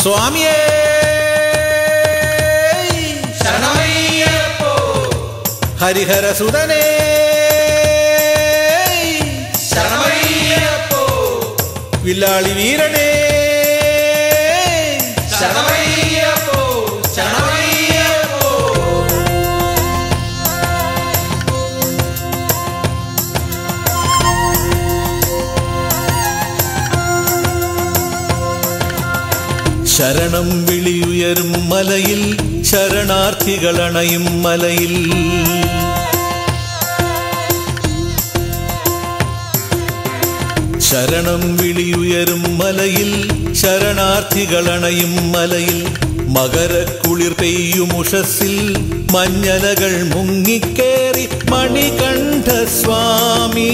സ്വാമിയേ ശരണമയ്യപ്പോ ഹരിഹരസുതനേ ശരണമയ്യപ്പോ വില്ലാളി വീരനേ ശരണമയ്യപ്പോ ശരണമയ്യപ്പോ ശരണം വിളിയുയരും മലയിൽ ശരണാർത്ഥികളണയും മലയിൽ ശരണം വിളിയുയരും മലയിൽ ശരണാർത്ഥികളണയും മലയിൽ മകരക്കുളിർ പെയ്യുമുഷസ്സിൽ മഞ്ഞലകൾ മുങ്ങിക്കേറി മണികണ്ഠ സ്വാമി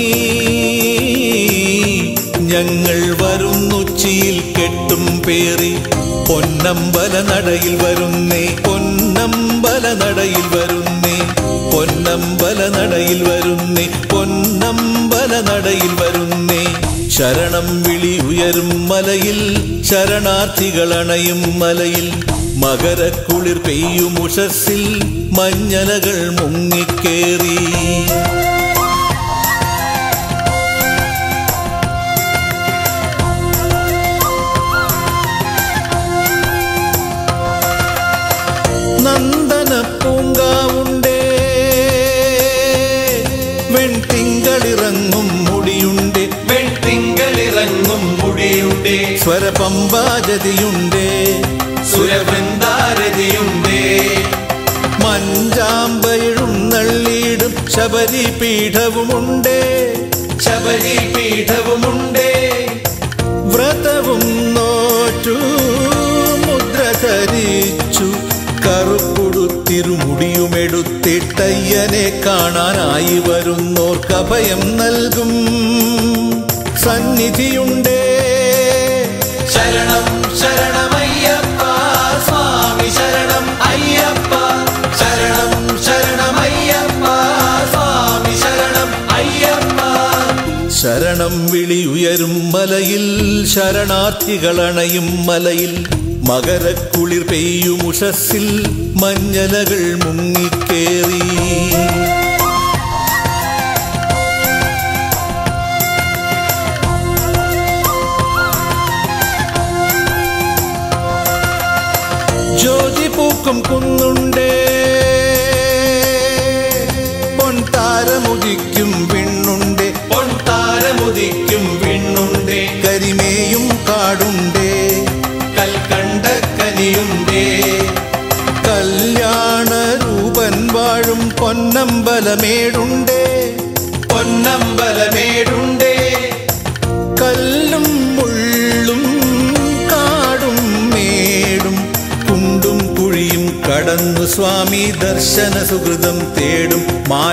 ഞങ്ങൾ വരുന്നുച്ചിയിൽ കെട്ടും പേറി പൊന്നമ്പല നടയിൽ വരുന്നേ പൊന്നമ്പല നടയിൽ വരുന്നേ പൊന്നമ്പല നടയിൽ വരുന്നേ പൊന്നമ്പല നടയിൽ വരുന്നേ ശരണം വിളി ഉയരും മലയിൽ ശരണാർത്ഥികളണയും മലയിൽ മകരക്കുളിർ പെയ്യുമുഷസ്സിൽ മഞ്ഞലകൾ മുങ്ങിക്കേറി നന്ദന പൂങ്കാവുണ്ടേ വെൺതിങ്കളിറങ്ങും മുടിയുണ്ടേ വെൺതിങ്കളിറങ്ങും മുടിയുണ്ടേ സ്വരപമ്പാജതിയുണ്ടേ സുരവൃന്ദാരതിയുണ്ടേ മഞ്ചാമ്പയിഴും നള്ളിയിടും ശബരി പീഠവുമുണ്ടേ ശബരി പീഠവുമുണ്ടേ വ്രതവും നോറ്റു മുദ്ര ധരിച്ചു കറുപ്പുടുത്തിരുമുടിയുമെടുത്തിട്ടയ്യനെ കാണാനായി വരുന്നോർക്ക് അഭയം നൽകും സന്നിധിയുണ്ടേ ശരണം ശരണമയ്യപ്പ സ്വാമി ശരണം അയ്യപ്പ ശരണം ശരണമയ്യപ്പ സ്വാമി ശരണം അയ്യപ്പ ശരണം വിളി ഉയരും മലയിൽ ശരണാർത്ഥികളണയും മലയിൽ മകരക്കുളിർ പെയ്യുമുഷസ്സിൽ മഞ്ഞലകൾ മുങ്ങിക്കേറി ജ്യോതി പൂക്കും കുന്നുണ്ടേ പൊൻതാരമുദിക്കും വിണ്ണുണ്ടേ പൊൻതാരമുദിക്കും വിണ്ണുണ്ടേ കരിമേയും കാടുണ്ടേ കൽക്കണ്ടക്കനിയുണ്ടേ കല്യാണ രൂപൻ വാഴും പൊന്നമ്പലമേടുണ്ടേ പൊന്നമ്പലമേടുണ്ടേ കല്ലും മുള്ളും കാടും മേടും കുണ്ടും കുഴിയും കടന്നു സ്വാമി ദർശന സുഹൃതം തേടും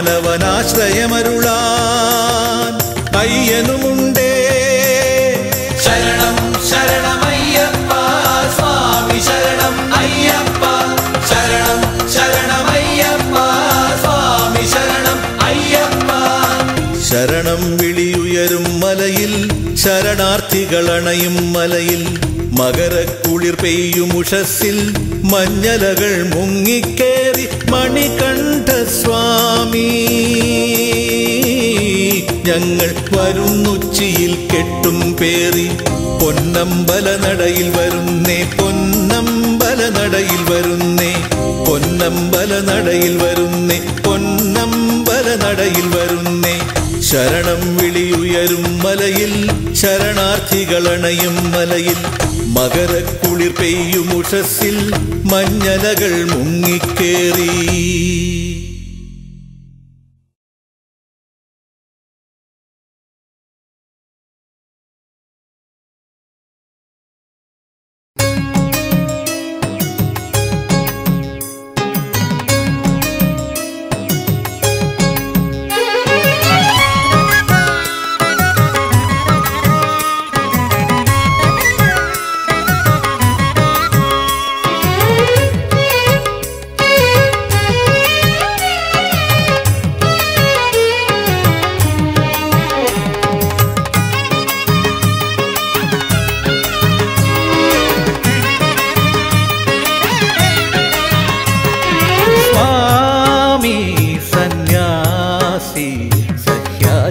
മാനവനാശ്രയമരുളാൻ അയ്യനുമുണ്ടേ ശരണം ശരണമയ്യപ്പ സ്വാമി ശരണം അയ്യപ്പ ശരണം ശരണമയ്യപ്പ സ്വാമി ശരണം അയ്യപ്പ ശരണം വിളിയുയരും മലയിൽ ശരണാർത്ഥികളണയും മലയിൽ മകരക്കുളിർ പെയ്യുമുഷസ്സിൽ മഞ്ഞലകൾ മുങ്ങിക്കേറി മണികണ്ഠ സ്വാമി ഞങ്ങൾ വരുന്നുച്ചിയിൽ കെട്ടും പേറി പൊന്നമ്പല നടയിൽ വരുന്നേ പൊന്നമ്പല നടയിൽ വരുന്നേ പൊന്നമ്പല നടയിൽ വരുന്നേ പൊന്നമ്പല നടയിൽ വരുന്നേ ശരണം വിളിയുയരും മലയിൽ ശരണാർത്ഥികളണയും മലയിൽ മകരക്കുളിർ പെയ്യുമുഷസ്സിൽ മഞ്ഞലകൾ മുങ്ങിക്കേറി Thank you.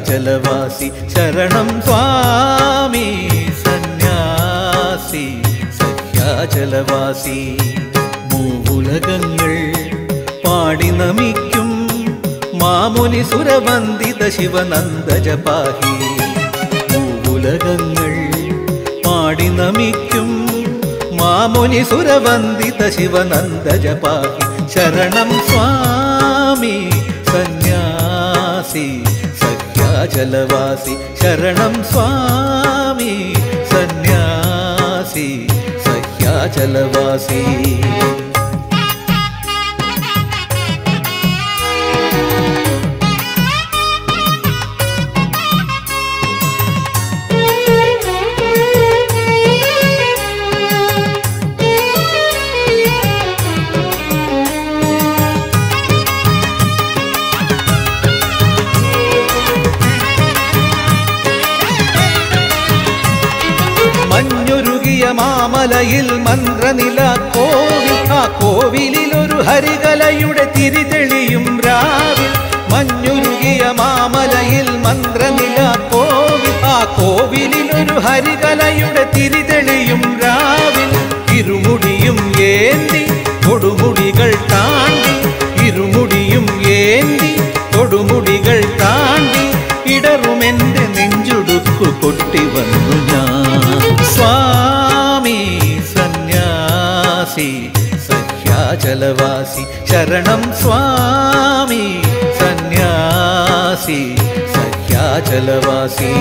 സഖ്യാചലവാസി ശരണം സ്വാമി സന്യാസി സഖ്യാചലവാസി മൂവുലകങ്ങൾ പാടി നമിക്കും മാമുനി സുരവന്ദിത ശിവനന്ദ ജപാഹി മൂവുലകങ്ങൾ പാടി നമിക്കും മാമുനി സുരവന്ദിത ശിവനന്ദ ജപാഹി ശരണം സ്വാമി സന്യാസി സഖ്യാചലവാസി ശരണം സ്വാമി സന്യാസി സഖ്യാചലവാസി മഞ്ഞുരുകിയ മാമലയിൽ മന്ത്രനില കോവിൽ ആ കോവിലിൽ ഒരു ഹരികലയുടെ തിരിതെളിയും രാവിൽ മഞ്ഞുരുകിയ മാമലയിൽ മന്ത്രനില കോവിൽ ആ കോവിലിൽ ഒരു ഹരികലയുടെ തിരിതെളിയും രാവിൽ ഇരുമുടിയും ഏന്തി കൊടുമുടികൾ താണ്ടി ഇരുമുടിയും ഏന്തി കൊടുമുടികൾ താണ്ടി ഇടറുമെന്റെ നെഞ്ചുടുക്കു കൊട്ടി വന്നു ഞാൻ സ്വാമി സന്യാസി സഖ്യാചലവാസി ശരണം സ്വാമി സന്യാസി സഖ്യാചലവാസി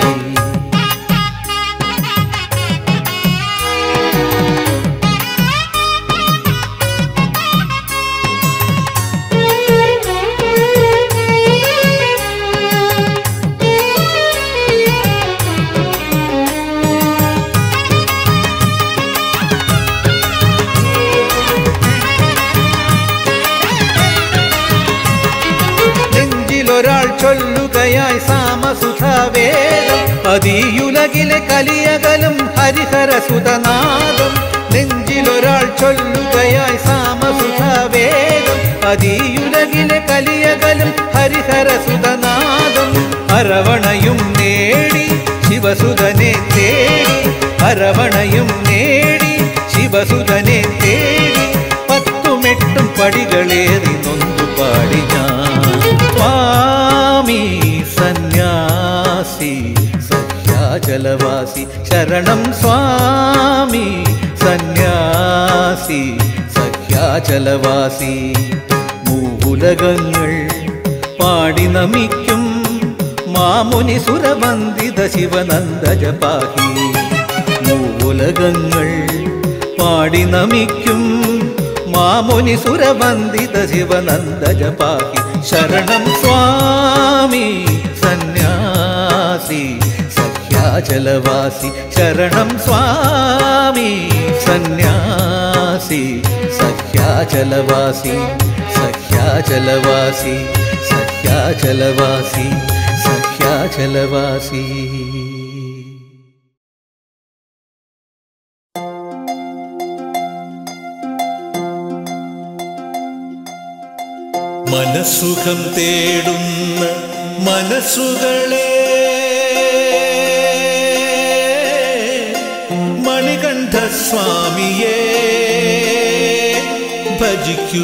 നെഞ്ചിലൊരാൾ ചൊല്ലുകയായി സാമസുധാവേദം അതീയുലകിലെ കലിയകലും ഹരിഹരസുതനാദം നെഞ്ചിലൊരാൾ ചൊല്ലുകയായി സാമസുധാവേദം അതീയുലകിലെ കലിയകലും ഹരിഹരസുതനാദം അരവണയും നേടി ശിവസുതനെ തേടി അരവണയും നേടി ശിവസുതനെ തേടി പത്തുമെട്ടും പടികളേറി നൊന്തു പാടി ഞാൻ സ്വാമി സന്യാസി സഖ്യാചലവാസി ശരണം സ്വാമി സന്യാസി സഖ്യാചലവാസി മൂവുലകങ്ങൾ പാടി നമിക്കും മാമുനി സുരവന്ദിത ശിവനന്ദ ജപാഹി മൂവുലകങ്ങൾ പാടി നമിക്കും മാമുനി സുരവന്ദിത ശിവനന്ദ ജപാഹി ശരണം സ്വാമി സന്യാസി സഖ്യാചലവാസി ശരണം സ്വാമി സന്യാസി സഖ്യാചലവാസി സഖ്യാചലവാസി സഖ്യാചലവാസി സഖ്യാചലവാസി മനസുഖം തേടുന്ന മനസ്സുകളെ മണികണ്ഠസ്വാമിയെ ഭജിക്കൂ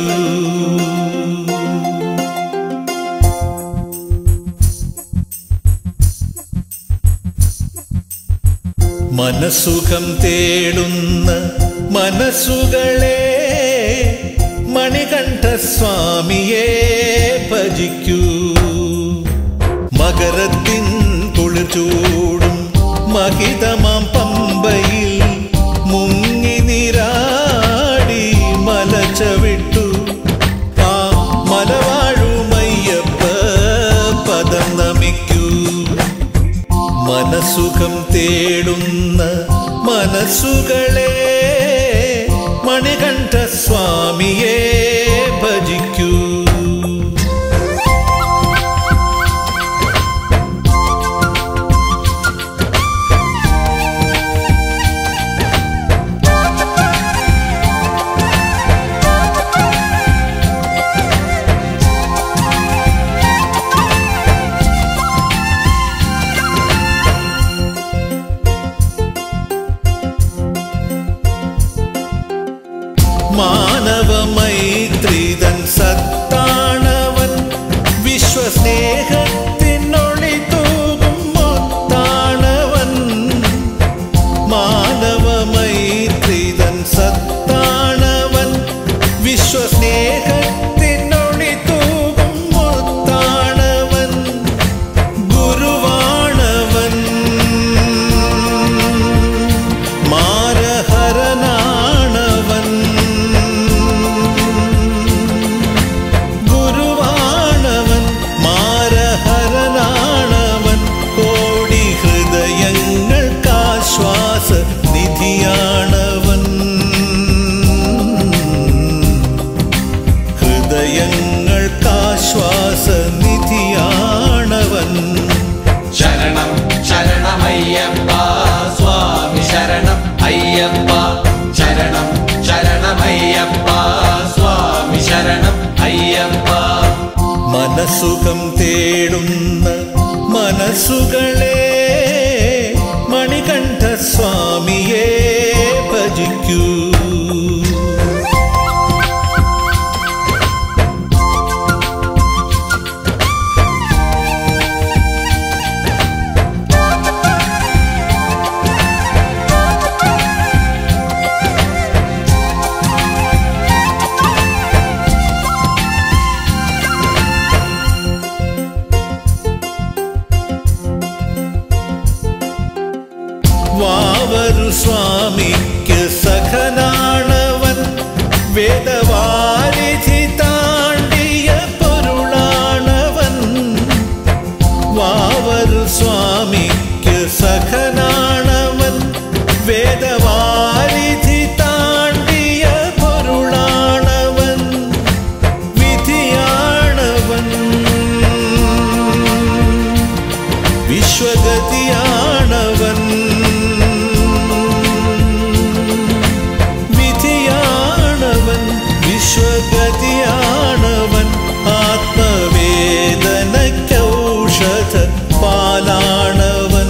മനസുഖം തേടുന്ന മനസ്സുകളെ മണികണ്ഠസ്വാമിയെ ഭജിക്കൂ മകരത്തിൻ കുളിർചൂടും മഹിതമാം പമ്പയിൽ മുങ്ങി നിരാടി മലച്ചവിട്ടു ആ മലവാഴുമയ്യപ്പ പദം നമിക്കൂ മനസുഖം തേടുന്ന മനസ്സുകളെ മണികണ്ഠസ്വാമിയെ ഭജിക്കൂ ശരണമയ്യപ്പ സ്വാമി ശരണം അയ്യപ്പ ശരണം ശരണമയ്യപ്പ സ്വാമി ശരണം അയ്യപ്പ മനസുഖം തേടുന്ന മനസ്സുകളെ മണികണ്ഠ സ്വാമിയെ ഭജിക്കൂ വാവരു സ്വാമിക്ക് സഖനാണവൻ വേദവാരിധി താണ്ടിയ പൊരുളാണവൻ വാവരു സ്വാമിക്ക് സഖനാണവൻ വേദവാരിധി താണ്ടിയ പൊരുളാണവൻ വിധിയാണവൻ വിശ്വഗതിയാണവൻ വിധിയാണവൻ വിശ്വഗതിയാണവൻ ആത്മവേദനയ്ക്കൗഷധ പാലാണവൻ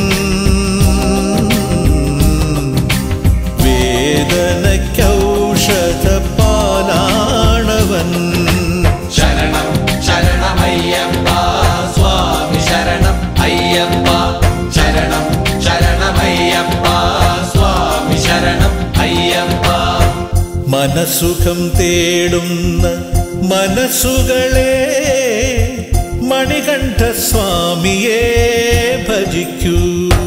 വേദനയ്ക്കൗഷധ പാലാണവൻ ശരണം ശരണമയ്യപ്പ സ്വാമി ശരണം അയ്യപ്പ ശരണം ശരണമയ്യപ്പ സ്വാമി ശരണം അയ്യപ്പ മനസുഖം തേടുന്ന മനസ്സുകളെ മണികണ്ഠ സ്വാമിയെ ഭജിക്കൂ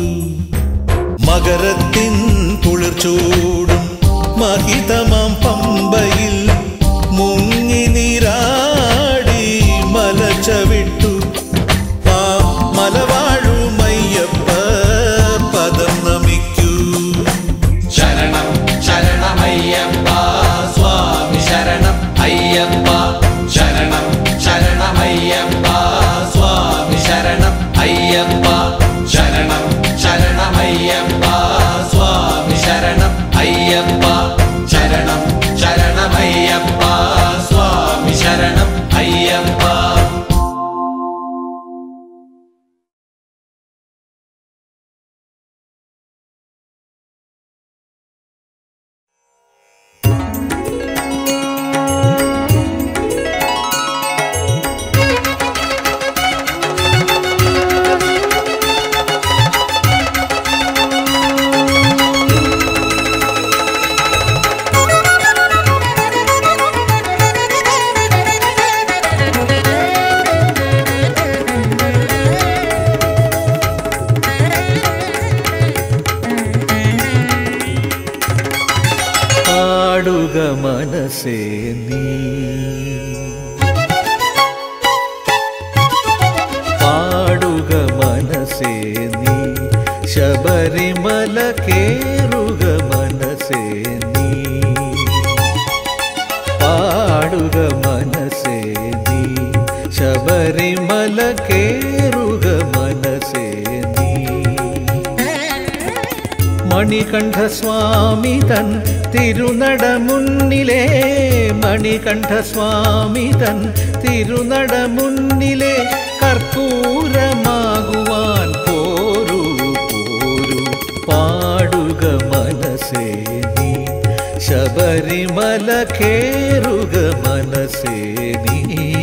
മകരത്തിൻ കുളിർച്ചൂടും മഹിതമാം പമ്പയിൽ മുങ്ങി നീരാടി മലച്ചവിട്ടു ആ മലവാഴുമയ്യപ്പ പദം നമിക്കൂ ശരണം ശരണമയ്യപ്പ സ്വാമി ശരണം അയ്യപ്പ ശരണം ശരണമയ്യപ്പ സ്വാമി ശരണം അയ്യപ്പ ശരണം ശരണമയ്യപ്പ സ്വാമി ശരണം അയ്യപ്പ ശരണം ശരണമയ്യപ്പ സ്വാമി ശരണം അയ്യപ്പ പാടുക മനസ്സേ നീ പാടുക മനസ്സേ നീ ശബരിമല കേറുക മനസ്സേ നീ പാടുക മനസ്സേ നീ ശബരിമല കേറുക മനസ്സേ നീ മണികണ്ഠസ്വാമി തൻ തിരുനട മുന്നിലെ മണികണ്ഠസ്വാമി തൻ തിരുനട മുന്നിലെ കർപ്പൂരമാകുവാൻ പോരൂ പോരൂ പാടുക മനസ്സേ നീ ശബരിമല കേറുക മനസ്സേ നീ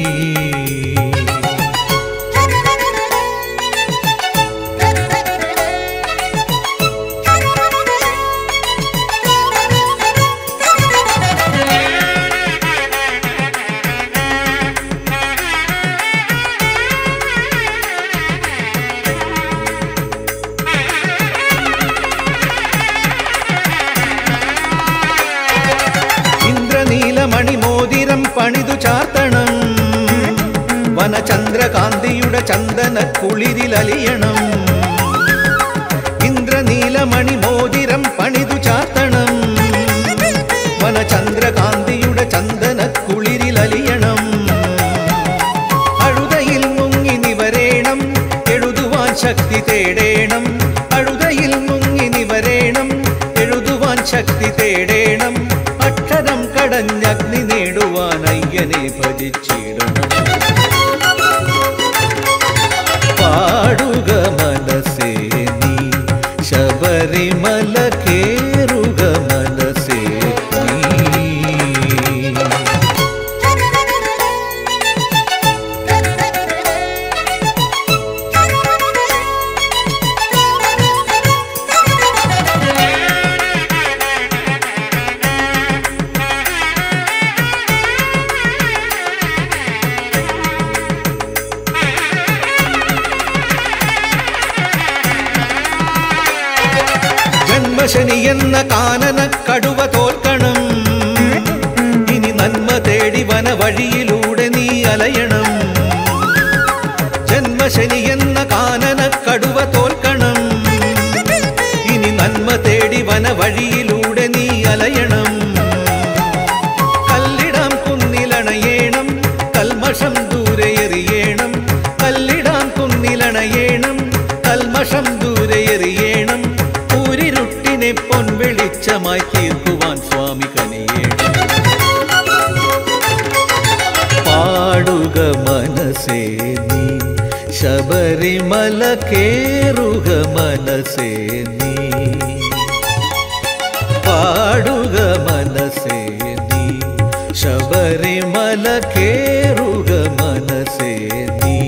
ഇന്ദ്രനീലമണിമോതിരം പണിതു ചാർത്തണം വനചന്ദ്രകാന്തിയുടെ ചന്ദന കുളിരിലലിയണം ഇന്ദ്രനീലമണിമോതിരം പണിതു ചാർത്തണം വനചന്ദ്രകാന്തിയുടെ ചന്ദന കുളിരിലലിയണം അഴുതയിൽ മുങ്ങി നിവരേണം എഴുതുവാൻ ശക്തി തേടേണം അഴുതയിൽ മുങ്ങി നിവരേണം എഴുതുവാൻ ശക്തി തേടേണം അക്ഷരം കടഞ്ഞഗ്നി നേടുവാൻ അയ്യനെ ഭജിച്ചിടണം പാടുക മനസ്സേ നീ ശബരിമല കേറുക മനസ്സേ നീ ജന്മശനി എന്ന കാനന കടുവ തോൽക്കണം ഇനി നന്മ തേടി വന വഴിയിലൂടെ നീ അലയണം ജന്മശനി എന്ന കാനന കടുവ തോൽക്കണം ഇനി നന്മ തേടി വന വഴിയിലൂടെ നീ അലയണം കല്ലിടാം കുന്നിലണയേണം കൽമഷം ദൂരെ എറിയണം കല്ലിടാം കുന്നിലണയേണം കൽമഷം ദൂരെ എറിയണം ഊരിരുട്ടിനെ പൊൻവെളിച്ചമായി തീർക്കുവാൻ സ്വാമി കനിയേണം പാടുക മനസ്സേ നീ ശബരിമല കേറുക മനസ്സേ നീ പാടുക മനസ്സേ നീ ശബരിമല കേറുക മനസ്സേ നീ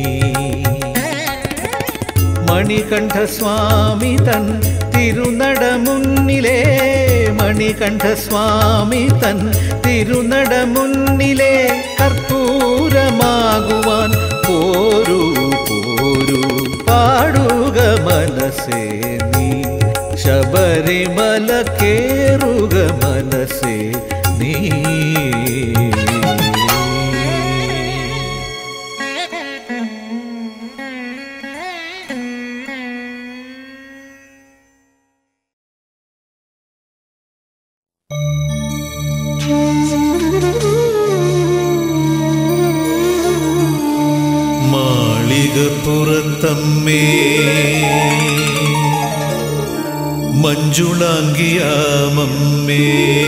മണികണ്ഠസ്വാമി തൻ തിരുനട മുന്നിലേ മണികണ്ഠസ്വാമി തൻ തിരുനട മുന്നിലെ കർപ്പൂരമാകുവാൻ പോരൂ പോരൂ പാടുക മനസ്സേ നീ ശബരിമല കേറുക മനസ്സേ നീ മാളികപ്പുറത്തമ്മേ മഞ്ജുളാങ്കിയാമമ്മേ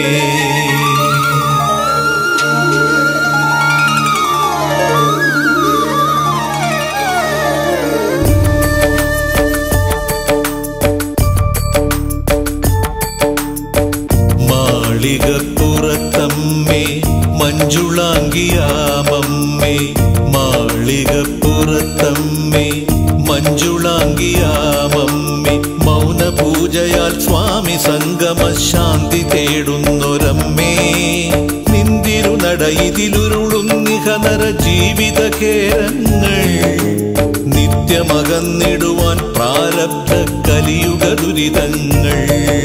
മാളികപ്പുറത്തമ്മേ മഞ്ജുളാങ്കിയാമമ്മേ മാളികപ്പുറത്തമ്മേ മഞ്ജുളാങ്കിയാമമ്മേ മൗനപൂജയാൽ സ്വാമി സംഗമ ശാന്തി തേടുന്നൊരമ്മേ നിന്തിരുനട ഇതിലുരുളും നിഹനര ജീവിത കേരങ്ങൾ നിത്യമകന്നിടുവാൻ പ്രാരബ്ധ കലിയുഗ ദുരിതങ്ങൾ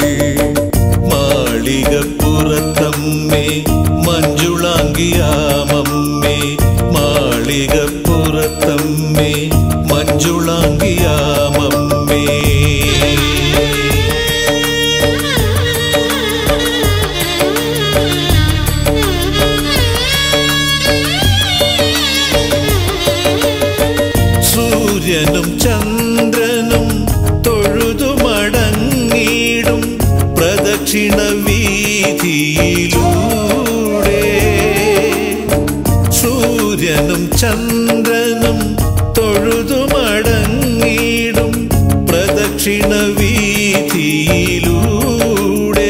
മാളികപ്പുറത്തമ്മേ മഞ്ജുളാങ്കിയാമമ്മേ മാളികപ്പുറത്തമ്മേ മഞ്ജുളാങ്കിയാമമ്മേ സൂര്യനും ചന്ദ്രനും തൊഴുതുമടങ്ങിടും പ്രദക്ഷിണ വീതിയിലൂടെ സൂര്യനും ചന്ദ്രനും തൊഴുതുമടങ്ങിടും പ്രദക്ഷിണ വീതിയിലൂടെ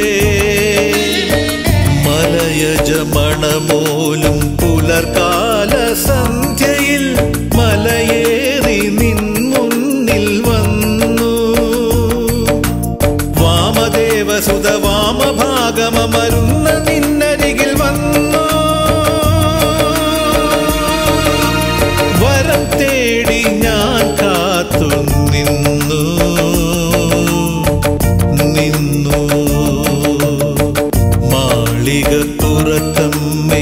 മലയജമണമോലും പുലർകാല സന്ധ്യയിൽ മലയേറി നിൻ മുന്നിൽ വന്നു വാമദേവസുത വാമഭാഗമരുന്ന നിന്നരികിൽ വന്നു വരം തേടി ഞാൻ കാത്തു നിന്നു നിന്നു മാളികപ്പുറത്തമ്മേ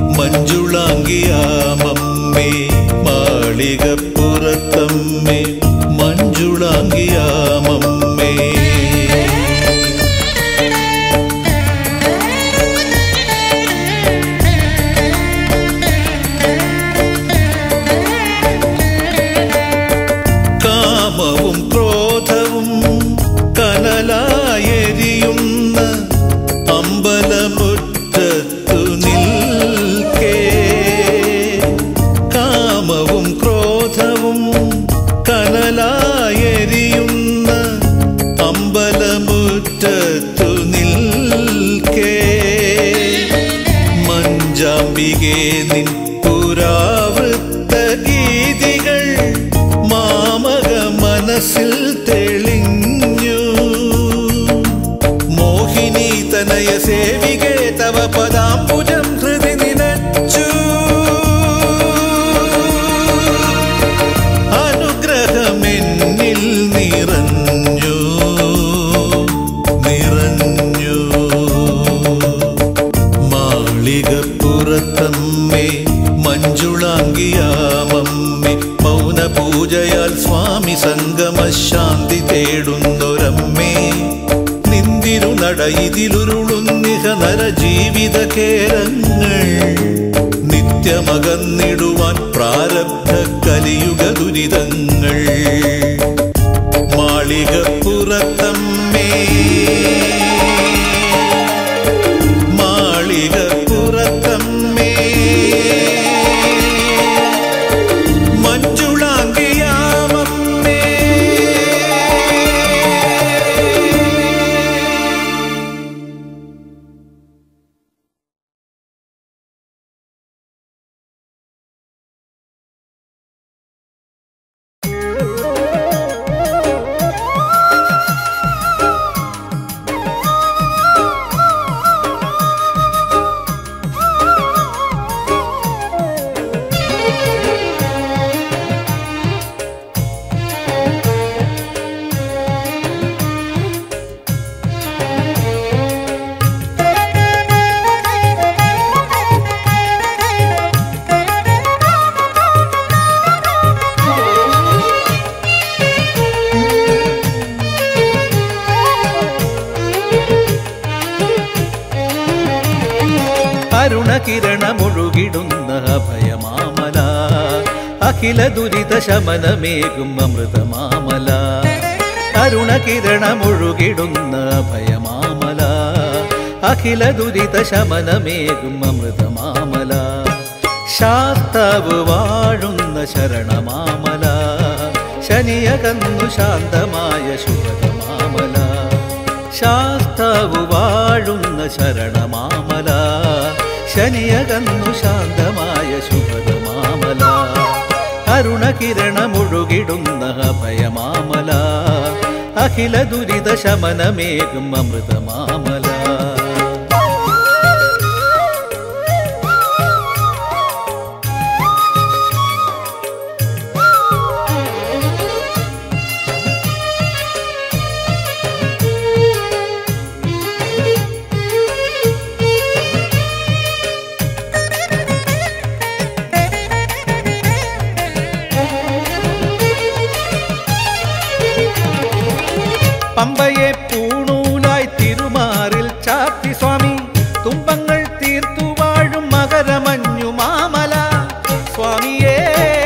മഞ്ജുളാങ്കിയാമമ്മേ മാളികപ്പുറത്തമ്മേ മഞ്ജുളാങ്കിയാമമ്മേ കാമവും ക്രോധവും കനലായെരിയുന്ന അമ്പലമുറ്റത്തു നിൽക്കേ കാമവും ക്രോധവും കനലായെരിയുന്ന അമ്പലമുറ്റത്തു നിൽക്കേ മഞ്ചാമ്പികേ നിൻ പുരാവൃത്ത ഗീതികൾ മാമക മനസ്സിൽ തെളിഞ്ഞു മോഹിനി തനയ സേവികേ തവ പദാംബുജം ഹൃദി നിനച്ചു അനുഗ്രഹമെന്നിൽ നിറഞ്ഞു നിറഞ്ഞു മാളികപ്പുറത്തമ്മേ മഞ്ജുളാങ്കിയാമമ്മേ മൗനപൂജയാൽ സ്വാമി സംഗമ ശാന്തി തേടുന്നൊരമ്മേ നിന്തിരു നടയിതിലുരുളുന്നിഹ നരജീവിത കേരങ്ങൾ നിത്യമകന്നിടുവാൻ പ്രാരബ്ധ കലിയുഗ ദുരിതങ്ങൾ മാളികപ്പുറത്തമ്മേ മാളികപ്പുറത്തമ്മേ മഞ്ജുളാങ്കിയാമമ്മേ അരുണകിരണമൊഴുകിടുന്ന അഭയമാമല അഖില ദുരിത ശമനമേകും അമൃതമാമല അരുണകിരണമൊഴുകിടുന്ന അഭയമാമല അഖില ദുരിത ശമനമേകും അമൃതമാമല ശാസ്താവ് വാഴുന്ന ശരണമാമല ശനിയകന്നു ശാന്തമായ ശുഭതമാമല ശാസ്താവ് വാഴുന്ന ശരണമാമല ശനിയകന്നു ശാന്തമായ ശുഭതമാമല അരുണകിരണമൊഴുകിടുന്ന അഭയമാമല അഖില ദുരിത ശമനമേകും അമൃതമാമല പമ്പയെ പൂണൂലായി തിരുമാറിൽ ചാത്തി സ്വാമി തുമ്പങ്ങൾ തീർത്തു വാഴും മകരമഞ്ഞു മാമല സ്വാമിയേ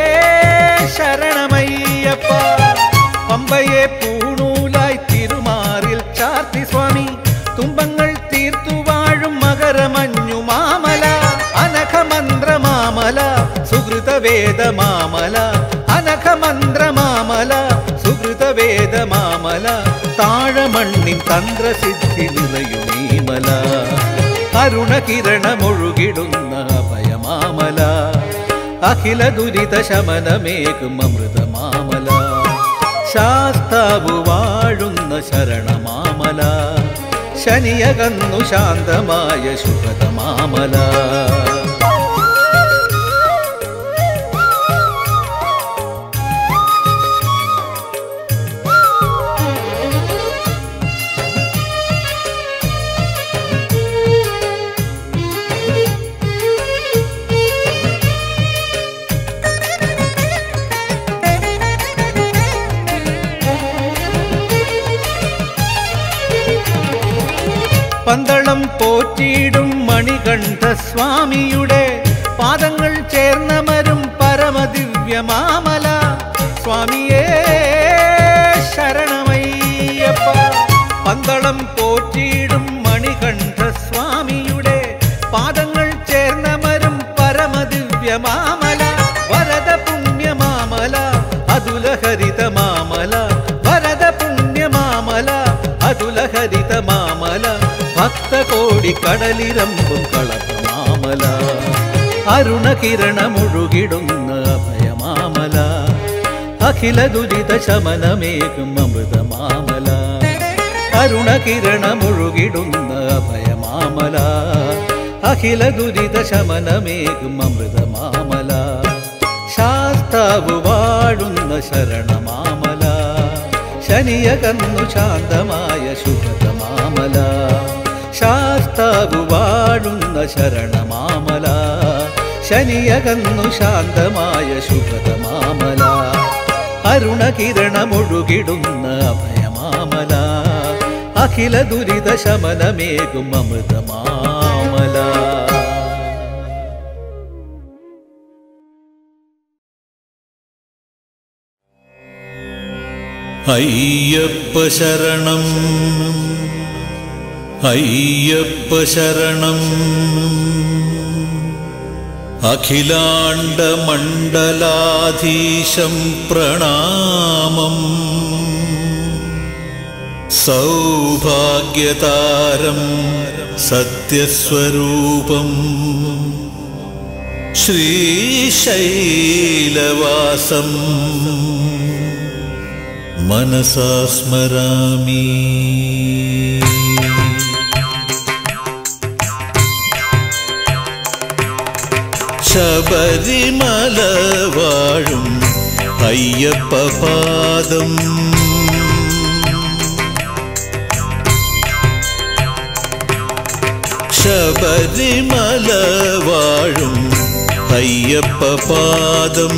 ശരണമയ്യപ്പ പമ്പയെ പൂണൂലായി തിരുമാറിൽ ചാത്തി സ്വാമി തുമ്പങ്ങൾ തീർത്തു വാഴും മകരമഞ്ഞു മാമല അനഘമന്ത്രമാമല സുഹൃതവേദമാമല അനഘമന്ത്രമാമല സുഹൃതവേദമാമല താഴമണ്ണിൻ തന്ത്രസിദ്ധി നിറയുമീമല അരുണകിരണമൊഴുകിടുന്ന അഭയമാമല അഖില ദുരിത ശമനമേകും അമൃതമാമല ശാസ്താവ് വാഴുന്ന ശരണമാമല ശനിയകന്നു ശാന്തമായ ശുഭതമാമല പന്തളം പോറ്റിയിടും മണികണ്ഠ സ്വാമിയുടെ പാദങ്ങൾ ചേർന്നമരും പരമദിവ്യമാമല സ്വാമിയേ മംഗളം പോറ്റിയിടും മണികണ്ഠ സ്വാമിയുടെ പാദങ്ങൾ ചേർന്നമരും പരമദിവ്യമാമല വരദ പുണ്യമാമല അതുലഹരിത മാമല വരദ പുണ്യമാമല അതുലഹരിത മാമല ഭക്തകോടി കടലിരമ്പും കളഭമാമല അരുണകിരണമൊഴുകിടുന്ന അഭയമാമല അഖില ദുരിത ശമനമേകും അമൃതമാമല അരുണകിരണമൊഴുകിടുന്ന അഭയമാമല അഖില ദുരിത ശമനമേകും അമൃതമാമല ശാസ്താവ് വാഴുന്ന ശരണമാമല ശനിയകന്നു ശാന്തമായ ശുഭതമാമല ശാസ്താവ് വാഴുന്ന ശരണമാമല ശനിയകന്നു ശാന്തമായ ശുഭതമാമല അരുണകിരണമൊഴുകിടുന്ന അഭയമാമല അഖില ദുരിത ശമനമേകും അമൃതമാമല അയ്യപ്പ ശരണം അയ്യപ്പ ശരണം അഖിലാണ്ട മണ്ഡലാധീശം പ്രണാമം സൗഭാഗ്യതാരം സത്യസ്വരൂപം ശ്രീശൈലവാസം മനസാ സ്മരാമി ശബരിമല വാഴും അയ്യപ്പ പാദം ശബരിമല വാഴും അയ്യപ്പ പാദം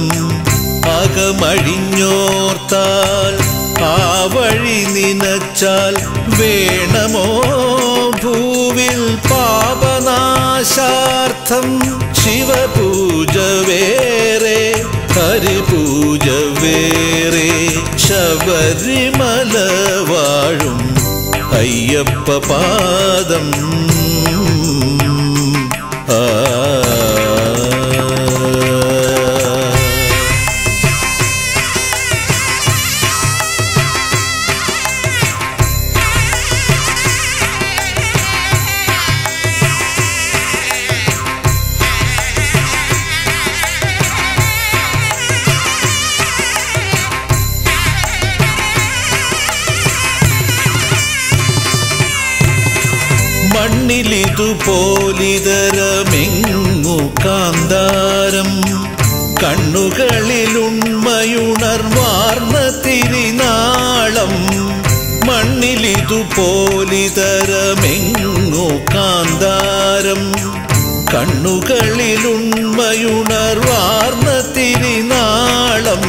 അകമഴിഞ്ഞോർത്താൽ ആ വഴി നിനച്ചാൽ വേണമോ ഭൂവിൽ പാപനാശാർത്ഥം ശിവപൂജ വേറെ ഹരിപൂജ വേറെ ശബരിമല വാഴും അയ്യപ്പ പാദം ആ മണ്ണിലിതുപോലിതരമെങ്ങു കാന്താരം കണ്ണുകളിലുണ്മയുണർവാർന്ന തിരിനാളം മണ്ണിലിതുപോലിതരമെങ്ങു കാന്താരം കണ്ണുകളിലുണ്മയുണർവാർന്ന തിരിനാളം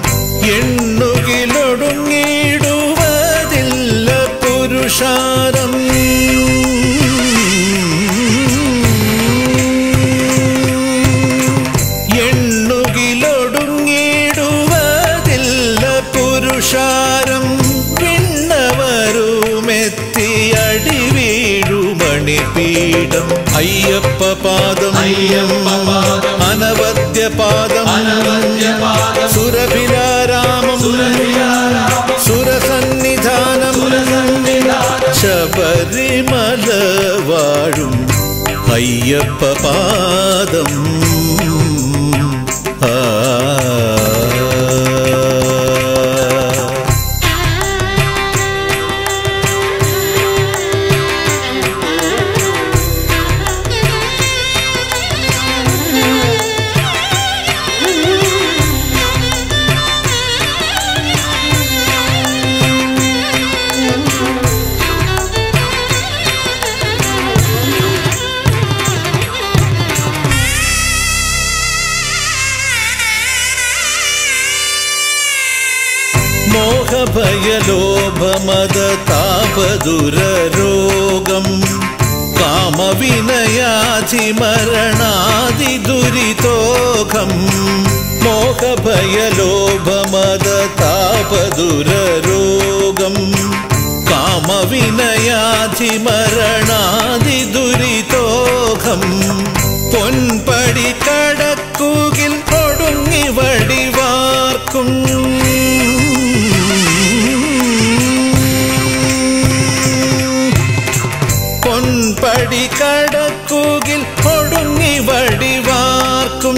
എണ്ണുകിലൊടുങ്ങിടുവതില്ല പുരുഷാരം എണ്ണുകിലൊടുങ്ങിടുവതില്ല പുരുഷാരം പിന്നവരുമെത്തിയടി വീഴുമണി പീഠം അയ്യപ്പ പാദം അയ്യപ്പ പാദം അനവദ്യ പാദം അനവദ്യപാദം സുരഭിലാരാമം സുരഭിലാരാമം സുരസന്നിധാനം സുരസന്നിധാനം ശബരിമല വാഴും അയ്യപ്പ പാദം ആ മോഹഭയലോഭമത താപദുരരോഗം കാമവിനയാധി മരണാദി ദുരിതോഖം മോഹഭയലോഭമത താപദുരരോഗം കാമവിനയ തോഖം പൊൻപടി കടക്കുകിൽ ഒടുങ്ങി വടിവാർക്കും പൊൻപടി കടക്കുകിൽ ഒടുങ്ങി വടിവാർക്കും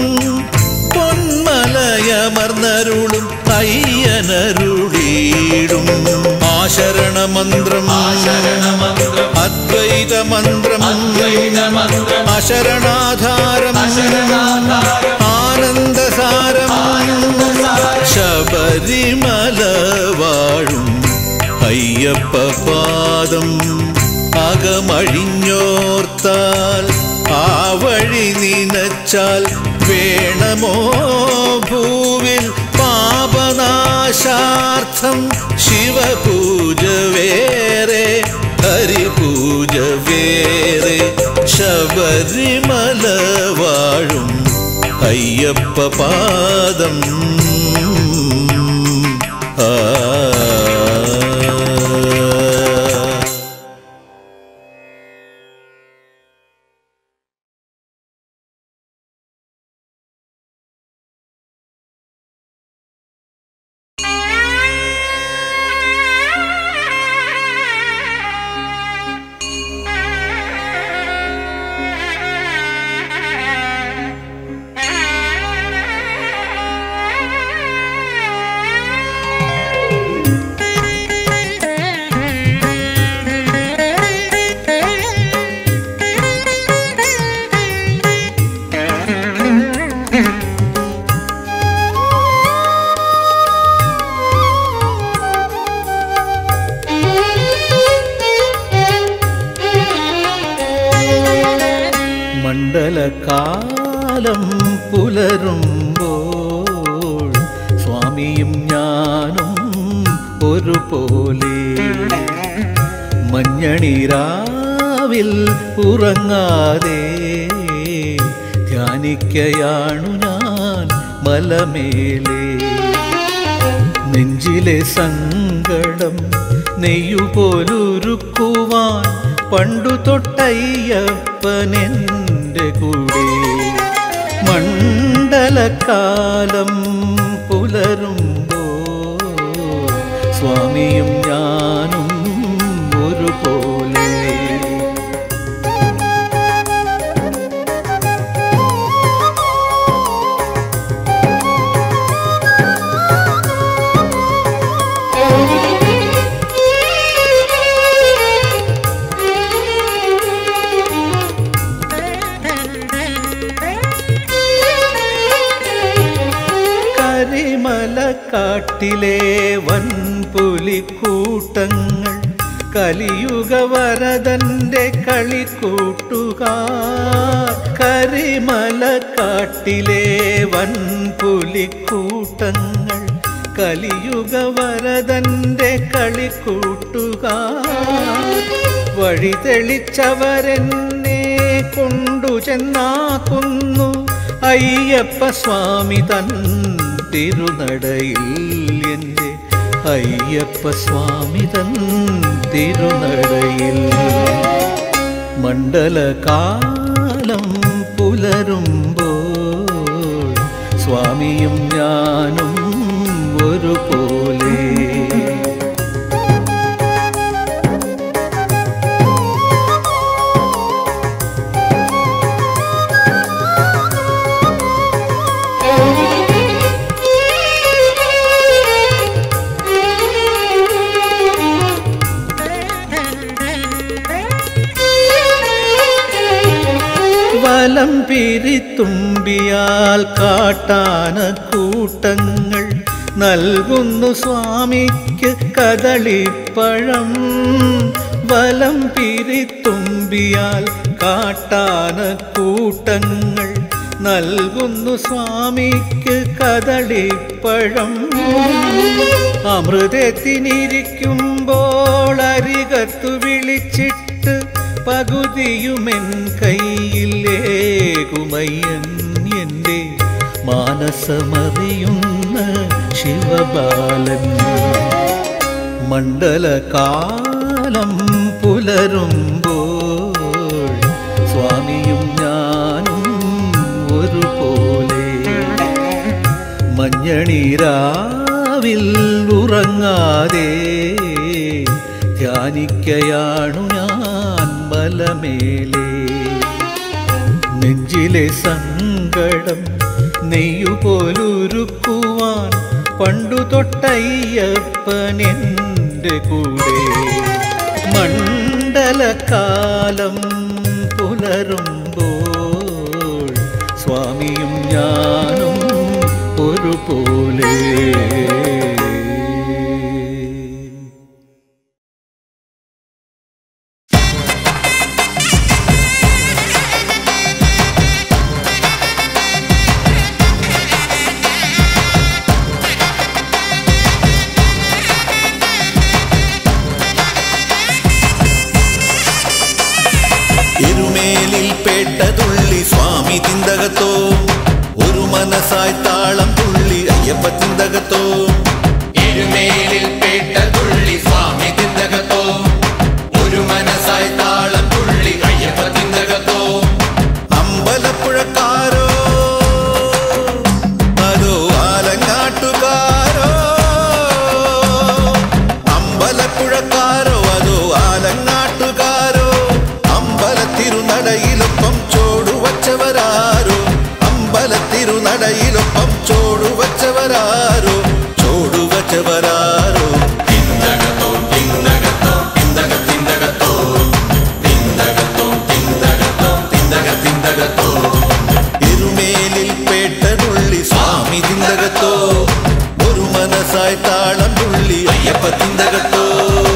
പൊന്മലയമർന്നരുളും അയ്യനരുളീടും ആശരണമന്ത്രം ശരണമന്ത്രം അദ്വൈത മന്ത്രം അദ്വൈതമന്ത്രം അശരണാധാരം ശരണാധാരം ആനന്ദസാരം ശബരിമല വാഴും അയ്യപ്പ പാദം അകമഴിഞ്ഞോർത്താൽ ആ വഴി നിനച്ചാൽ വേണമോ ഭൂവിൽ പാപനാശാർത്ഥം ശിവപൂജ വേറെ ഹരിപൂജ വേറെ ശബരിമല വാഴും അയ്യപ്പ പാദം ആ മണ്ഡലകാലം പുലരുമ്പോൾ സ്വാമിയും ഞാനും ഒരുപോലെ മഞ്ഞണിരാവിൽ ഉറങ്ങാതെ ധ്യാനിക്കയാണു ഞാൻ മലമേലേ നെഞ്ചിലെ സങ്കടം നെയ്യുപോലുരുക്കുവാൻ പണ്ടു തൊട്ടയ്യപ്പനെൻ്റെ കൂടെ മണ്ഡലക്കാലം പുലരുമ്പോ സ്വാമിയും ഞാനും ഒരുപോലെ കരിമലക്കാട്ടിലെ വൻപുലിക്കൂട്ടങ്ങൾ കലിയുഗ വരദന്റെ കളിക്കൂട്ടുകാർ കരിമലക്കാട്ടിലെ വൻപുലിക്കൂട്ടങ്ങൾ കലിയുഗ വരദന്റെ കളിക്കൂട്ടുകാർ വഴി തെളിച്ചവരെന്നെ കൊണ്ടു ചെന്നാക്കുന്നു അയ്യപ്പ സ്വാമി തൻ തിരുനടയിൽ എൻ്റെ അയ്യപ്പ സ്വാമി തൻ തിരുനടയിൽ മണ്ഡലകാലം പുലരുമ്പോൾ സ്വാമിയും ഞാനും ഒരുപോലെ വലം പിരിത്തുമ്പിയാൽ കാട്ടാന കൂട്ടങ്ങൾ നൽകുന്നു സ്വാമിക്ക് കദളിപ്പഴം വലം പിരിത്തുമ്പിയാൽ കാട്ടാന കൂട്ടങ്ങൾ നൽകുന്നു സ്വാമിക്ക് കദളിപ്പഴം അമൃതത്തിനിരിക്കുമ്പോൾ അരികത്തു വിളിച്ചിട്ട് പകുതിയുമെൻ കയ്യിലേകുമയ്യൻ എൻ്റെ മാനസമറിയുന്ന ശിവബാലൻ മണ്ഡലകാലം പുലരുമ്പോൾ സ്വാമിയും ഞാൻ മഞ്ഞണീരാവിൽ ഉറങ്ങാതെ ധ്യാനിക്കയാണു ഞാൻ മലമേലെ നെഞ്ചിലെ സങ്കടം നെയ്യുപോലുരുക്കുവാൻ പണ്ടു തൊട്ടയ്യപ്പൻ എൻ്റെ കൂടെ മണ്ഡലകാലം പുലരുമ്പോൾ സ്വാമിയും ഞാനും ഒരുപോലെ എരുമേലിൽ പേട്ടതുള്ളി സ്വാമി തിന്തകത്തോ ഒരു മനസ്സായി താളം തുള്ളി അയ്യപ്പ തിന്തകത്തോ എരുമേലിൽ പേട്ട തുള്ളി സ്വാമി തിന്തകത്തോ ഒരു മനസ്സായി താളം തുള്ളി അയ്യപ്പ തിന്തകത്തോ അമ്പലപ്പുഴക്കാരോ അതോ ആലങ്ങാട്ടുകാരോ അമ്പലപ്പുഴക്കാരോ അതോ ആലങ്ങാട്ടുകാരോ അമ്പലത്തിരുനടയിലൊപ്പം ചോടുവച്ചവരാരോ അമ്പലത്തിരുനടയിലൊപ്പം ചോടുവച്ചവരാരോ ചോടുവച്ചവരാരോ തിന്തകത്തോ തിന്തകത്തോ തിന്തക തിന്തകത്തോ തിന്തകത്തോ തിന്തകത്തോ തിന്തക തിന്തകത്തോ എരുമേലിൽ പേട്ടതുള്ളി സ്വാമി തിന്തകത്തോ ഒരു മനസ്സായി താളം തുള്ളി അയ്യപ്പ തിന്തകത്തോ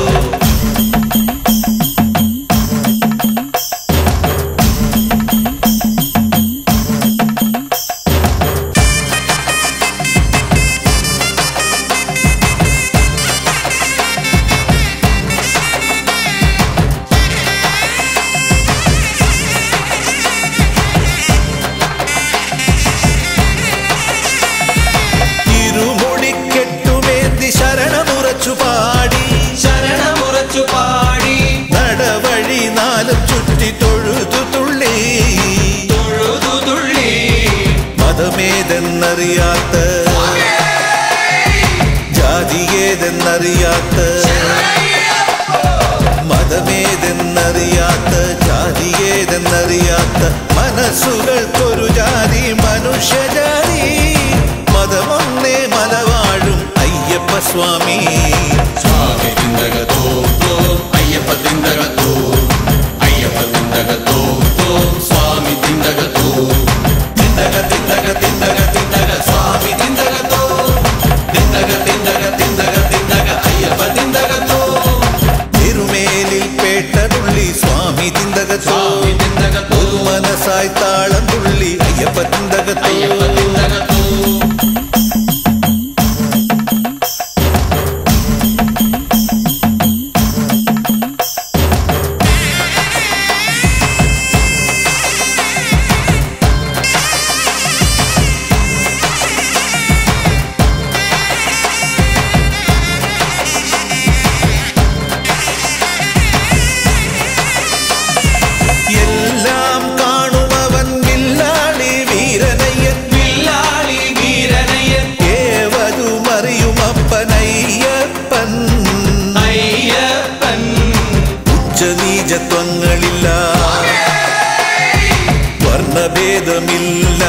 ഇരുമുടിക്കെട്ടുമേന്തി ശരണമുറച്ചു പാടി ശരണമുറച്ചു പാടി നടവഴി നാലും ചുറ്റി തൊഴുതു തുള്ളി തൊഴുതു തുള്ളി മതമേതെന്നറിയാത്ത ജാതിയേതെന്നറിയാത്ത മതമേതെന്നറിയാത്ത ജാതിയേതെന്നറിയാത്ത മനസ്സുകൾക്കൊരു ജാതി മനുഷ്യജാതി മതമൊന്നേ മലവാഴും അയ്യപ്പ സ്വാമി സ്വാമി തിന്തകത്തോ തോ അയ്യപ്പ തിന്തകത്തോ അയ്യപ്പ തിന്തകത്തോ തോ സ്വാമി തിന്തകത്തോ തിന്തക തിന്തക തിന്തക തിന്തക സ്വാമി തിന്തകത്തോ തിന്തക തിന്തക തിന്തക തിന്തക അയ്യപ്പ തിന്തകത്തോ തിരുമേലിൽ പേട്ടതുള്ളി സ്വാമി തിന്തകത്തോ സ്വാമി തിന്തകത്തോ ഒരു മനസ്സായി താളം തുള്ളി അയ്യപ്പ തിന്തകത്തോ അയ്യപ്പ തിന്തകത്തോ എല്ലാം കാണുമവൻ വില്ലാളി വീരനയ്യൻ വില്ലാളി വീരനയൻ ഏവതുമറിയുമപ്പനയ്യപ്പൻ അയ്യപ്പൻ ഉച്ചനീചത്വങ്ങളില്ല വർണ്ണഭേദമില്ല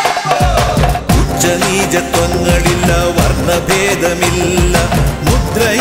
ഉച്ചനീചത്വങ്ങളില്ല വർണ്ണഭേദമില്ല മുദ്ര